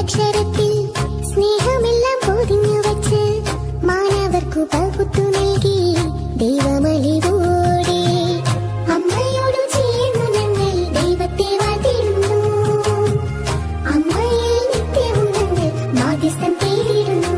അക്ഷരത്തിൽ സ്നേഹമെല്ലാം പൊതിഞ്ഞു വച്ച് മാനവർക്കു പകുത്തു നൽകി ദൈവമലിവോടെ അമ്മയോടു ചേർന്നു ഞങ്ങൾ ദൈവത്തെ വാഴ്ത്തിടുന്നു അമ്മയിൽ നിത്യവും ഞങ്ങൾ മാധ്യസ്ഥം തേടിടുന്നു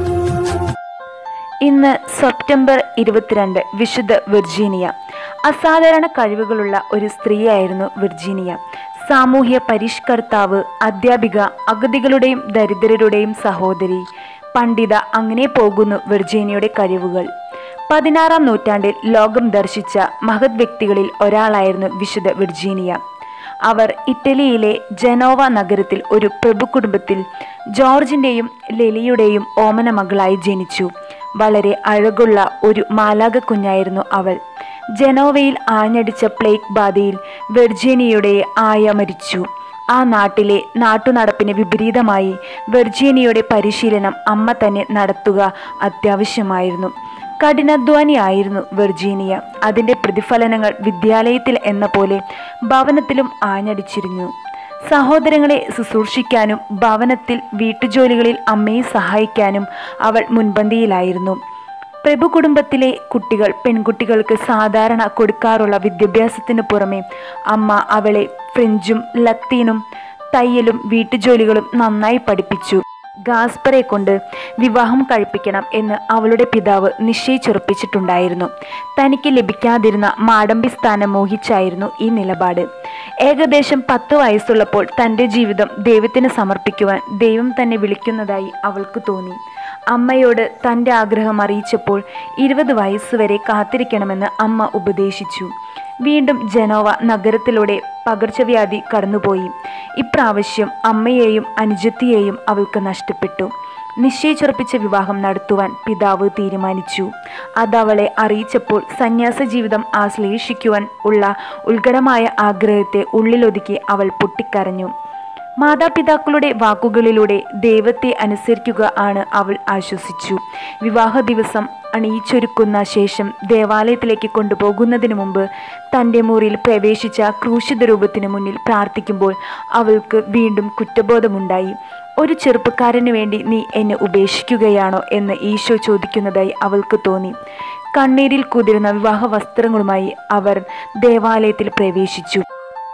ഇന്ന് സെപ്റ്റംബർ ഇരുപത്തിരണ്ട് വിശുദ്ധ വിർജീനിയ അസാധാരണ കഴിവുകളുള്ള ഒരു സ്ത്രീയായിരുന്നു വിർജീനിയ സാമൂഹ്യ പരിഷ്കർത്താവ് അധ്യാപിക അഗതികളുടെയും ദരിദ്രരുടെയും സഹോദരി പണ്ഡിത അങ്ങനെ പോകുന്നു വിർജീനിയയുടെ കഴിവുകൾ പതിനാറാം നൂറ്റാണ്ടിൽ ലോകം ദർശിച്ച മഹത് വ്യക്തികളിൽ ഒരാളായിരുന്നു വിശുദ്ധ വിർജീനിയ അവർ ഇറ്റലിയിലെ ജനോവ നഗരത്തിൽ ഒരു പ്രഭു കുടുംബത്തിൽ ജോർജിന്റെയും ലെലിയുടെയും ഓമന മകളായി ജനിച്ചു വളരെ അഴകുള്ള ഒരു മാലാക കുഞ്ഞായിരുന്നു അവൾ ജനോവയിൽ ആഞ്ഞടിച്ച പ്ലേഗ് ബാധയിൽ വെർജീനിയയുടെ ആയ മരിച്ചു ആ നാട്ടിലെ നാട്ടുനടപ്പിന് വിപരീതമായി വെർജീനിയയുടെ പരിശീലനം അമ്മ തന്നെ നടത്തുക അത്യാവശ്യമായിരുന്നു കഠിനാധ്വാനിയായിരുന്നു വെർജീനിയ അതിൻ്റെ പ്രതിഫലനങ്ങൾ വിദ്യാലയത്തിൽ എന്ന പോലെ ഭവനത്തിലും ആഞ്ഞടിച്ചിരുന്നു സഹോദരങ്ങളെ ശുശ്രൂഷിക്കാനും ഭവനത്തിൽ വീട്ടുജോലികളിൽ അമ്മയെ സഹായിക്കാനും അവൾ മുൻപന്തിയിലായിരുന്നു പ്രഭു കുടുംബത്തിലെ കുട്ടികൾ പെൺകുട്ടികൾക്ക് സാധാരണ കൊടുക്കാറുള്ള വിദ്യാഭ്യാസത്തിന് പുറമെ അമ്മ അവളെ ഫ്രഞ്ചും ലത്തീനും തയ്യലും വീട്ടുജോലികളും നന്നായി പഠിപ്പിച്ചു ഗാസ്പറെ കൊണ്ട് വിവാഹം കഴിപ്പിക്കണം എന്ന് അവളുടെ പിതാവ് നിശ്ചയിച്ചുറപ്പിച്ചിട്ടുണ്ടായിരുന്നു തനിക്ക് ലഭിക്കാതിരുന്ന മാടമ്പി സ്ഥാനം മോഹിച്ചായിരുന്നു ഈ നിലപാട് ഏകദേശം പത്ത് വയസ്സുള്ളപ്പോൾ തൻ്റെ ജീവിതം ദൈവത്തിന് സമർപ്പിക്കുവാൻ ദൈവം തന്നെ വിളിക്കുന്നതായി അവൾക്ക് തോന്നി അമ്മയോട് തൻ്റെ ആഗ്രഹം അറിയിച്ചപ്പോൾ ഇരുപത് വയസ്സുവരെ കാത്തിരിക്കണമെന്ന് അമ്മ ഉപദേശിച്ചു വീണ്ടും ജനോവ നഗരത്തിലൂടെ പകർച്ചവ്യാധി കടന്നുപോയി ഇപ്രാവശ്യം അമ്മയെയും അനുജത്തിയെയും അവൾക്ക് നഷ്ടപ്പെട്ടു നിശ്ചയിച്ചുറപ്പിച്ച വിവാഹം നടത്തുവാൻ പിതാവ് തീരുമാനിച്ചു അതവളെ അറിയിച്ചപ്പോൾ സന്യാസ ജീവിതം ആശ്ലേഷിക്കുവാൻ ഉള്ള ഉത്കടമായ ആഗ്രഹത്തെ ഉള്ളിലൊതുക്കി അവൾ പൊട്ടിക്കരഞ്ഞു മാതാപിതാക്കളുടെ വാക്കുകളിലൂടെ ദൈവത്തെ അനുസരിക്കുക ആണ് അവൾ ആശ്വസിച്ചു വിവാഹ ദിവസം അണിയിച്ചൊരുക്കുന്ന ശേഷം ദേവാലയത്തിലേക്ക് കൊണ്ടുപോകുന്നതിന് മുമ്പ് തൻ്റെ മുറിയിൽ പ്രവേശിച്ച ക്രൂശിത രൂപത്തിന് മുന്നിൽ പ്രാർത്ഥിക്കുമ്പോൾ അവൾക്ക് വീണ്ടും കുറ്റബോധമുണ്ടായി ഒരു ചെറുപ്പക്കാരന് വേണ്ടി നീ എന്നെ ഉപേക്ഷിക്കുകയാണോ എന്ന് ഈശോ ചോദിക്കുന്നതായി അവൾക്ക് തോന്നി കണ്ണീരിൽ കുതിരുന്ന വിവാഹ വസ്ത്രങ്ങളുമായി അവർ ദേവാലയത്തിൽ പ്രവേശിച്ചു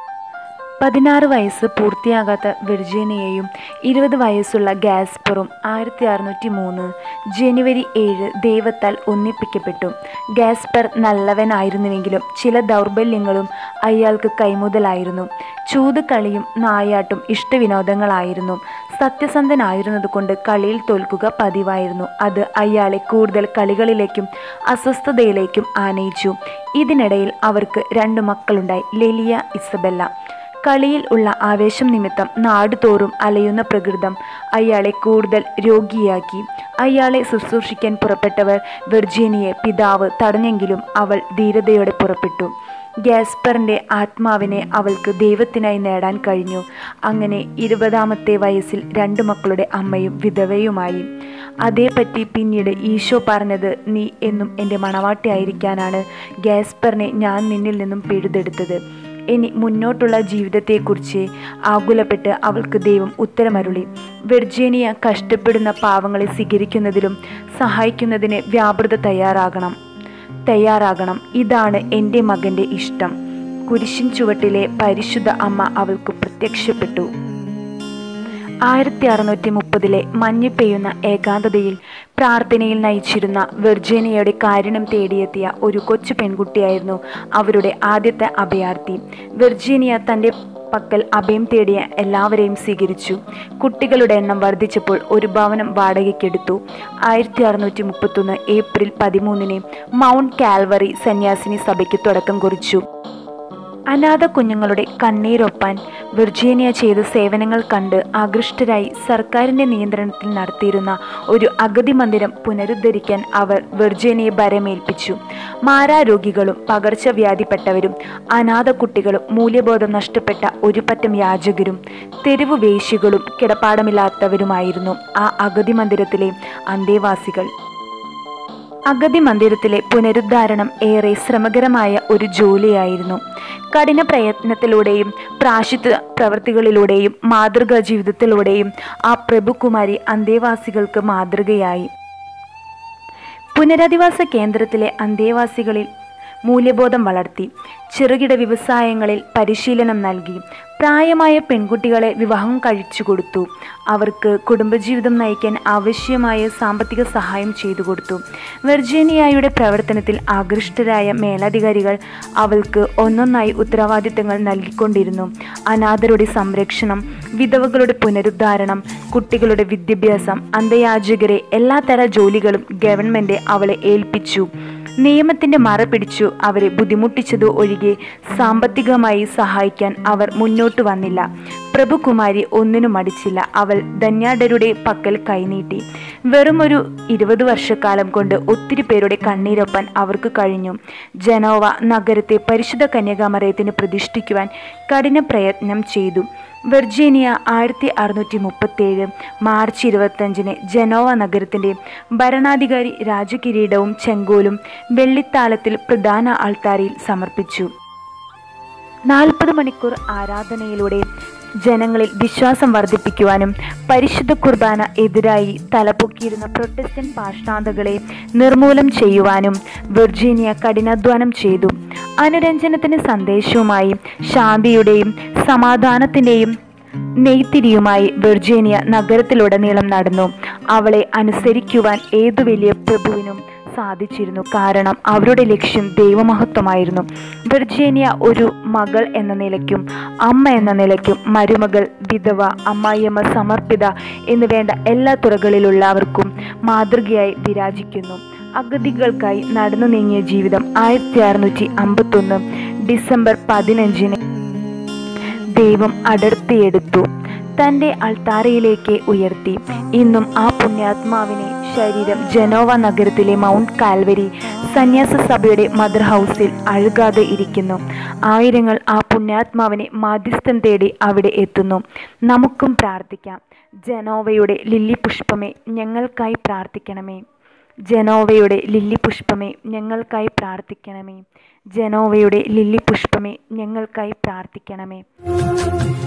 പതിനാറ് വയസ്സ് പൂർത്തിയാകാത്ത വിർജീനിയയും ഇരുപത് വയസ്സുള്ള ഗാസ്പറും ആയിരത്തി അറുന്നൂറ്റി മൂന്ന് ജനുവരി ഏഴ് ദൈവത്താൽ ഒന്നിപ്പിക്കപ്പെട്ടു ഗാസ്പർ നല്ലവനായിരുന്നുവെങ്കിലും ചില ദൗർബല്യങ്ങളും അയാൾക്ക് കൈമുതലായിരുന്നു ചൂതുകളിയും നായാട്ടും ഇഷ്ടവിനോദങ്ങളായിരുന്നു സത്യസന്ധനായിരുന്നതുകൊണ്ട് കളിയിൽ തോൽക്കുക പതിവായിരുന്നു അത് അയാളെ കൂടുതൽ കളികളിലേക്കും അസ്വസ്ഥതയിലേക്കും ആനയിച്ചു ഇതിനിടയിൽ അവർക്ക് രണ്ട് മക്കളുണ്ടായി ലെലിയ ഇസബെല്ല കളിയിൽ ഉള്ള ആവേശം നിമിത്തം നാടുതോറും അലയുന്ന പ്രകൃതം അയാളെ കൂടുതൽ രോഗിയാക്കി അയാളെ ശുശ്രൂഷിക്കാൻ പുറപ്പെട്ടവർ വെർജീനിയെ പിതാവ് തടഞ്ഞെങ്കിലും അവൾ ധീരതയോടെ പുറപ്പെട്ടു ഗ്യാസ്പറിൻ്റെ ആത്മാവിനെ അവൾക്ക് ദൈവത്തിനായി നേടാൻ കഴിഞ്ഞു അങ്ങനെ ഇരുപതാമത്തെ വയസ്സിൽ രണ്ട് മക്കളുടെ അമ്മയും വിധവയുമായി അതേപ്പറ്റി പിന്നീട് ഈശോ പറഞ്ഞത് നീ എന്നും എൻ്റെ മണവാട്ടിയായിരിക്കാനാണ് ഗ്യാസ്പറിനെ ഞാൻ നിന്നിൽ നിന്നും പിഴുതെടുത്തത് ഇനി മുന്നോട്ടുള്ള ജീവിതത്തെക്കുറിച്ച് ആകുലപ്പെട്ട് അവൾക്ക് ദൈവം ഉത്തരമരുളി വെർജീനിയ കഷ്ടപ്പെടുന്ന പാവങ്ങളെ സ്വീകരിക്കുന്നതിലും സഹായിക്കുന്നതിന് വ്യാപൃത തയ്യാറാകണം തയ്യാറാകണം ഇതാണ് എൻ്റെ മകൻ്റെ ഇഷ്ടം കുരിശിൻ ചുവട്ടിലെ പരിശുദ്ധ അമ്മ അവൾക്ക് പ്രത്യക്ഷപ്പെട്ടു ആയിരത്തി അറുന്നൂറ്റി മുപ്പതിലെ മഞ്ഞ് പെയ്യുന്ന ഏകാന്തതയിൽ പ്രാർത്ഥനയിൽ നയിച്ചിരുന്ന വെർജീനിയയുടെ കാരുണ്യം തേടിയെത്തിയ ഒരു കൊച്ചു പെൺകുട്ടിയായിരുന്നു അവരുടെ ആദ്യത്തെ അഭയാർത്ഥി വെർജീനിയ തൻ്റെ പക്കൽ അഭയം തേടിയ എല്ലാവരെയും സ്വീകരിച്ചു കുട്ടികളുടെ എണ്ണം വർദ്ധിച്ചപ്പോൾ ഒരു ഭവനം വാടകയ്ക്കെടുത്തു ആയിരത്തി അറുന്നൂറ്റി മുപ്പത്തൊന്ന് ഏപ്രിൽ പതിമൂന്നിന് മൗണ്ട് കാൽവറി സന്യാസിനി സഭയ്ക്ക് തുടക്കം കുറിച്ചു അനാഥ കുഞ്ഞുങ്ങളുടെ കണ്ണീരൊപ്പാൻ വിർജീനിയ ചെയ്ത സേവനങ്ങൾ കണ്ട് ആകൃഷ്ടരായി സർക്കാരിൻ്റെ നിയന്ത്രണത്തിൽ നടത്തിയിരുന്ന ഒരു അഗതി മന്ദിരം പുനരുദ്ധരിക്കാൻ അവർ വിർജീനിയെ ഭരമേൽപ്പിച്ചു മാരാരോഗികളും പകർച്ചവ്യാധിപ്പെട്ടവരും അനാഥ കുട്ടികളും മൂല്യബോധം നഷ്ടപ്പെട്ട ഒരു പറ്റം യാചകരും തെരുവു വേശികളും കിടപ്പാടമില്ലാത്തവരുമായിരുന്നു ആ അഗതി മന്ദിരത്തിലെ അന്തേവാസികൾ അഗതി മന്ദിരത്തിലെ പുനരുദ്ധാരണം ഏറെ ശ്രമകരമായ ഒരു ജോലിയായിരുന്നു കഠിന പ്രയത്നത്തിലൂടെയും പ്രാശിത്വ പ്രവൃത്തികളിലൂടെയും മാതൃകാ ജീവിതത്തിലൂടെയും ആ പ്രഭുകുമാരി അന്തേവാസികൾക്ക് മാതൃകയായി പുനരധിവാസ കേന്ദ്രത്തിലെ അന്തേവാസികളിൽ മൂല്യബോധം വളർത്തി ചെറുകിട വ്യവസായങ്ങളിൽ പരിശീലനം നൽകി പ്രായമായ പെൺകുട്ടികളെ വിവാഹം കഴിച്ചു കൊടുത്തു അവർക്ക് കുടുംബജീവിതം നയിക്കാൻ ആവശ്യമായ സാമ്പത്തിക സഹായം ചെയ്തു കൊടുത്തു വെർജീനിയയുടെ പ്രവർത്തനത്തിൽ ആകൃഷ്ടരായ മേലധികാരികൾ അവൾക്ക് ഒന്നൊന്നായി ഉത്തരവാദിത്തങ്ങൾ നൽകിക്കൊണ്ടിരുന്നു അനാഥരുടെ സംരക്ഷണം വിധവകളുടെ പുനരുദ്ധാരണം കുട്ടികളുടെ വിദ്യാഭ്യാസം അന്തയാചകരെ എല്ലാത്തര ജോലികളും ഗവൺമെൻറ് അവളെ ഏൽപ്പിച്ചു നിയമത്തിന്റെ മറ പിടിച്ചു അവരെ ബുദ്ധിമുട്ടിച്ചതു ഒഴികെ സാമ്പത്തികമായി സഹായിക്കാൻ അവർ മുന്നോട്ട് വന്നില്ല പ്രഭുകുമാരി ഒന്നിനും മടിച്ചില്ല അവൾ ധന്യാഢരുടെ പക്കൽ കൈനീട്ടി വെറുമൊരു ഇരുപത് വർഷക്കാലം കൊണ്ട് ഒത്തിരി പേരുടെ കണ്ണീരൊപ്പാൻ അവർക്ക് കഴിഞ്ഞു ജനോവ നഗരത്തെ പരിശുദ്ധ കന്യാകാമറയത്തിന് പ്രതിഷ്ഠിക്കുവാൻ കഠിന പ്രയത്നം ചെയ്തു വെർജീനിയ ആയിരത്തി അറുന്നൂറ്റി മുപ്പത്തേഴ് മാർച്ച് ഇരുപത്തഞ്ചിന് ജനോവ നഗരത്തിൻ്റെ ഭരണാധികാരി രാജകിരീടവും ചെങ്കോലും വെള്ളിത്താലത്തിൽ പ്രധാന ആൾത്താരയിൽ സമർപ്പിച്ചു നാൽപ്പത് മണിക്കൂർ ആരാധനയിലൂടെ ജനങ്ങളിൽ വിശ്വാസം വർദ്ധിപ്പിക്കുവാനും പരിശുദ്ധ കുർബാന എതിരായി തലപൊക്കിയിരുന്ന പ്രൊട്ടസ്റ്റന്റ് പാഷ്ടാന്തകളെ നിർമൂലം ചെയ്യുവാനും വിർജീനിയ കഠിനാധ്വാനം ചെയ്തു അനുരഞ്ജനത്തിന് സന്ദേശവുമായി ശാന്തിയുടെയും സമാധാനത്തിൻ്റെയും നെയ്ത്തിരിയുമായി വിർജീനിയ നഗരത്തിലുടനീളം നടന്നു അവളെ അനുസരിക്കുവാൻ ഏതു വലിയ പ്രഭുവിനും സാധിച്ചിരുന്നു കാരണം അവരുടെ ലക്ഷ്യം ദൈവമഹത്വമായിരുന്നു വിർജീനിയ ഒരു മകൾ എന്ന നിലയ്ക്കും അമ്മ എന്ന നിലയ്ക്കും മരുമകൾ വിധവ അമ്മായിയമ്മ സമർപ്പിത എന്ന് വേണ്ട എല്ലാ തുറകളിലുള്ളവർക്കും മാതൃകയായി വിരാജിക്കുന്നു അഗതികൾക്കായി നടന്നു നീങ്ങിയ ജീവിതം ആയിരത്തി അറുന്നൂറ്റി അമ്പത്തൊന്ന് ഡിസംബർ പതിനഞ്ചിന് ദൈവം അടർത്തിയെടുത്തു തൻ്റെ അൾത്താരയിലേക്ക് ഉയർത്തി ഇന്നും ആ പുണ്യാത്മാവിനെ ശരീരം ജനോവ നഗരത്തിലെ മൗണ്ട് കാൽവരി സന്യാസ സഭയുടെ മദർ ഹൗസിൽ അഴുകാതെ ഇരിക്കുന്നു ആയിരങ്ങൾ ആ പുണ്യാത്മാവിനെ മാധ്യസ്ഥം തേടി അവിടെ എത്തുന്നു നമുക്കും പ്രാർത്ഥിക്കാം ജനോവയുടെ ലില്ലി പുഷ്പമേ ഞങ്ങൾക്കായി പ്രാർത്ഥിക്കണമേ ജനോവയുടെ ലില്ലി പുഷ്പമേ ഞങ്ങൾക്കായി പ്രാർത്ഥിക്കണമേ ജനോവയുടെ ലില്ലി പുഷ്പമേ ഞങ്ങൾക്കായി പ്രാർത്ഥിക്കണമേ